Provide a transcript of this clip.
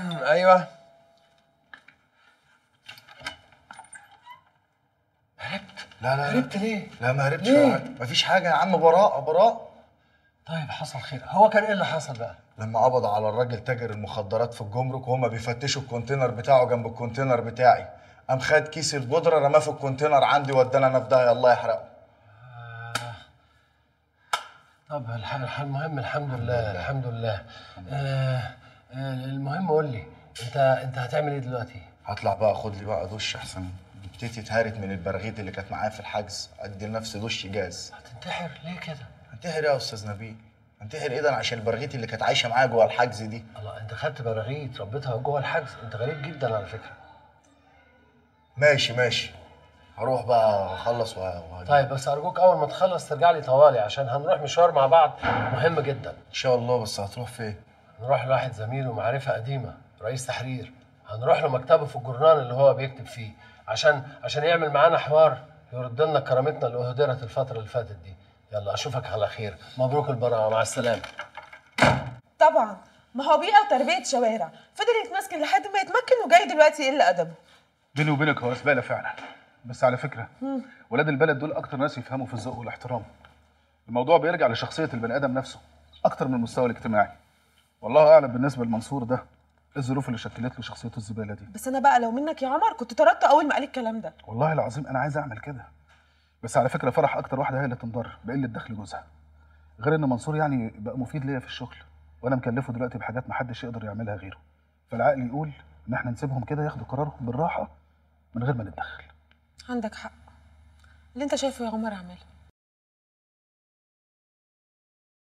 ايوه لا لا هربت ليه؟ لا ما هربتش ليه؟ ولا حاجة. مفيش حاجه يا عم براءه براءه طيب حصل خير هو كان ايه اللي حصل بقى؟ لما قبض على الراجل تاجر المخدرات في الجمرك وهما بيفتشوا الكونتينر بتاعه جنب الكونتينر بتاعي قام خد كيس البودره رماه في الكونتينر عندي ودانا انا في داهيه الله يحرقه طب الح- الح- المهم الحمد لله الحمد لله آه آه المهم قول لي انت انت هتعمل ايه دلوقتي؟ هطلع بقى اخد لي بقى دش احسن جبتتي اتهرت من البراغيث اللي كانت معايا في الحجز ادي لنفسي دش جاز هتنتحر ليه كده؟ انتحر يا استاذ نبيل انتحر ايه ده أنا عشان البراغيث اللي كانت عايشه معايا جوه الحجز دي الله انت خدت براغيث ربيتها جوه الحجز انت غريب جدا على فكره ماشي ماشي هروح بقى اخلص وهجي طيب بس ارجوك اول ما تخلص ترجع لي طوالي عشان هنروح مشوار مع بعض مهم جدا ان شاء الله بس هتروح فين نروح لواحد زميله معرفة قديمة رئيس تحرير هنروح له مكتبه في الجورنال اللي هو بيكتب فيه عشان عشان يعمل معانا حوار يرد لنا كرامتنا اللي اهدرت الفترة اللي فاتت دي يلا اشوفك على خير مبروك البراءة مع السلامة طبعا ما هو بيئه وتربيه شوارع فضل يتمسكن لحد ما يتمكن وجاي دلوقتي يقل ادبه بيني وبينك هو زباله فعلا بس على فكره ولاد البلد دول اكتر ناس يفهموا في الذوق والاحترام الموضوع بيرجع لشخصيه البني ادم نفسه اكتر من المستوى الاجتماعي والله اعلم بالنسبه لمنصور ده إيه الظروف اللي شكلت له شخصيته الزباله دي بس انا بقى لو منك يا عمر كنت طردته اول ما قال الكلام ده والله العظيم انا عايز اعمل كده بس على فكره فرح اكتر واحده هي اللي تنضر بقله دخل جوزها غير ان منصور يعني بقى مفيد ليا في الشغل وانا مكلفه دلوقتي بحاجات محدش يقدر يعملها غيره فالعقل يقول ان احنا نسيبهم كده ياخدوا قرارهم بالراحه من غير ما نتدخل عندك حق اللي انت شايفه يا عمر اعمله